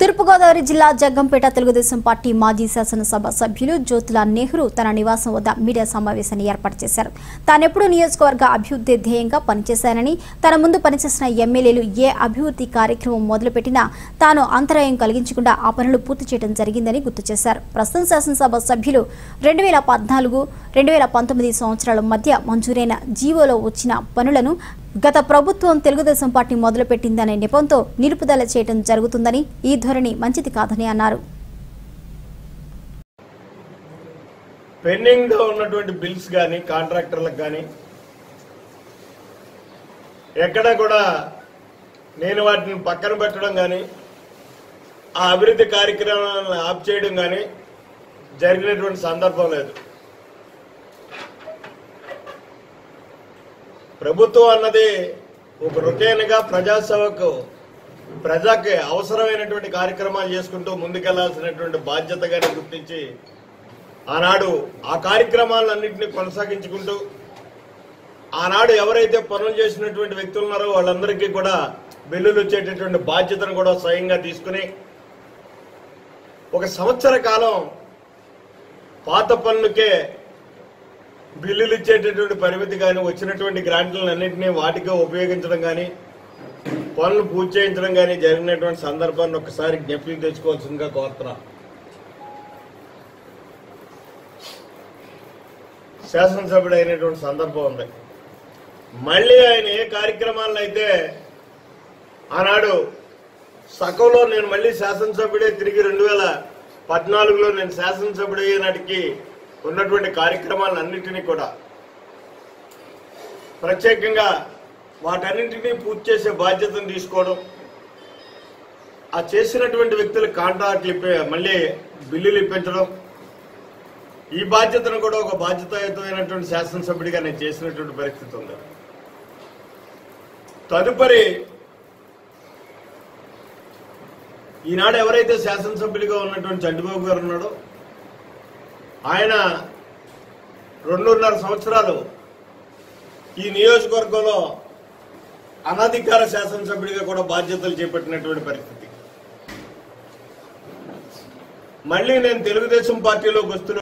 తూర్పుగోదావరి జిల్లా జగ్గంపేట తెలుగుదేశం పార్టీ మాజీ శాసనసభ సభ్యులు జ్యోతుల నెహ్రూ తన నివాసం వద్ద మీడియా సమావేశాన్ని ఏర్పాటు చేశారు తానెప్పుడు నియోజకవర్గ అభివృద్ధి ధ్యేయంగా పనిచేశానని తన ముందు పనిచేసిన ఎమ్మెల్యేలు ఏ అభివృద్ధి కార్యక్రమం మొదలుపెట్టినా తాను అంతరాయం కలిగించకుండా ఆ పనులు పూర్తి చేయడం జరిగిందని గుర్తు చేశారు ప్రస్తుతం శాసనసభ సభ్యులు రెండు వేల పద్నాలుగు రెండు వేల పంతొమ్మిది సంవత్సరాల మధ్య మంజూరైన జీవోలో వచ్చిన పనులను గత ప్రభుత్వం తెలుగుదేశం పార్టీ మొదలుపెట్టిందనే నెపంతో నిలుపుదల చేయడం జరుగుతుందని ఈ ధోరణి మంచిది కాదని అన్నారు పెండింగ్ లో ఉన్నటువంటి బిల్స్ కానీ కాంట్రాక్టర్లకు కానీ ఎక్కడ కూడా నేను వాటిని పక్కన పెట్టడం కానీ ఆ అభివృద్ధి కార్యక్రమాలను ఆప్ చేయడం కానీ జరిగినటువంటి సందర్భం లేదు ప్రభుత్వం అన్నది ఒక రొటీన్గా ప్రజాసేవకు ప్రజాకి అవసరమైనటువంటి కార్యక్రమాలు చేసుకుంటూ ముందుకెళ్లాల్సినటువంటి బాధ్యతగానే గుర్తించి ఆనాడు ఆ కార్యక్రమాలన్నింటినీ కొనసాగించుకుంటూ ఆనాడు ఎవరైతే పనులు చేసినటువంటి వ్యక్తులు ఉన్నారో వాళ్ళందరికీ కూడా బిల్లులు వచ్చేటటువంటి బాధ్యతను కూడా స్వయంగా తీసుకుని ఒక సంవత్సర కాలం పాత పనులకే బిల్లులు ఇచ్చేటటువంటి పరిమితి కానీ వచ్చినటువంటి గ్రాంట్లను అన్నింటినీ వాటికే ఉపయోగించడం కానీ పనులు పూర్తి చేయించడం కానీ జరిగినటువంటి సందర్భాన్ని ఒకసారి జ్ఞప్తికి తెచ్చుకోవాల్సిందిగా కోరుతున్నా శాసనసభ్యుడు అయినటువంటి సందర్భం ఉంది మళ్ళీ ఆయన ఏ కార్యక్రమాలను అయితే ఆనాడు సకంలో నేను మళ్ళీ శాసనసభ్యుడే తిరిగి రెండు వేల పద్నాలుగులో నేను శాసనసభ్యుడు అయ్యేనాటికి ఉన్నటువంటి కార్యక్రమాలన్నింటినీ కూడా ప్రత్యేకంగా వాటన్నింటినీ పూర్తి చేసే బాధ్యతను తీసుకోవడం ఆ చేసినటువంటి వ్యక్తులకు కాంట్రాక్ట్లు ఇప్పి మళ్ళీ బిల్లులు ఇప్పించడం ఈ బాధ్యతను కూడా ఒక బాధ్యతాయుతమైనటువంటి శాసనసభ్యుడిగా నేను చేసినటువంటి పరిస్థితి ఉంది తదుపరి ఈనాడు ఎవరైతే శాసనసభ్యుడిగా ఉన్నటువంటి చంటిబాబు గారు ఉన్నాడో ఆయన రెండున్నర సంవత్సరాలు ఈ నియోజకవర్గంలో అనధికార శాసనసభ్యుడిగా కూడా బాధ్యతలు చేపట్టినటువంటి పరిస్థితి మళ్ళీ నేను తెలుగుదేశం పార్టీలోకి వస్తున్న